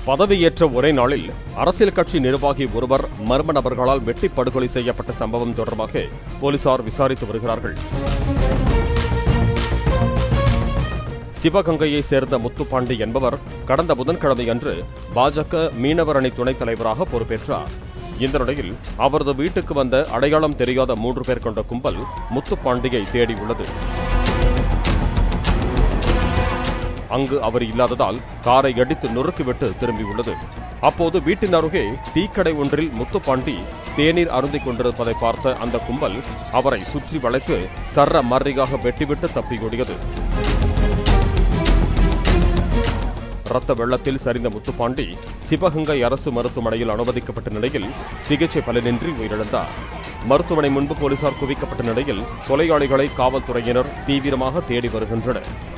பதவியேற்ற ஒரே நாளில் அரசியல் கட்சி நிர்வாகி ஒருவர் மர்ம நபர்களால் வெட்டி படுகொலை செய்யப்பட்ட சம்பவம் தொடர்பாக போலீசார் விசாரித்து வருகிறார்கள் சிவகங்கையை சேர்ந்த முத்துப்பாண்டி என்பவர் கடந்த புதன்கிழமை அன்று பாஜக மீனவர் அணி துணைத் தலைவராக பொறுப்பேற்றார் இந்த நிலையில் அவரது வீட்டுக்கு வந்த அடையாளம் தெரியாத மூன்று பேர் கொண்ட கும்பல் முத்துப்பாண்டியை தேடியுள்ளது அங்கு அவர் இல்லாததால் காரை அடித்து நொறுக்கிவிட்டு திரும்பியுள்ளது அப்போது வீட்டின் அருகே டீக்கடை ஒன்றில் முத்துப்பாண்டி தேநீர் அருந்திக் கொண்டிருப்பதை பார்த்த அந்த கும்பல் அவரை சுற்றி வளைத்து சர்ர மர்ரிகாக வெட்டிவிட்டு தப்பியோடியது ரத்த வெள்ளத்தில் சரிந்த முத்துப்பாண்டி சிவகங்கை அரசு மருத்துவமனையில் அனுமதிக்கப்பட்ட நிலையில் சிகிச்சை பலனின்றி உயிரிழந்தார் மருத்துவமனை முன்பு போலீசார் குவிக்கப்பட்ட நிலையில் கொலையாளிகளை காவல்துறையினர் தீவிரமாக தேடி வருகின்றனர்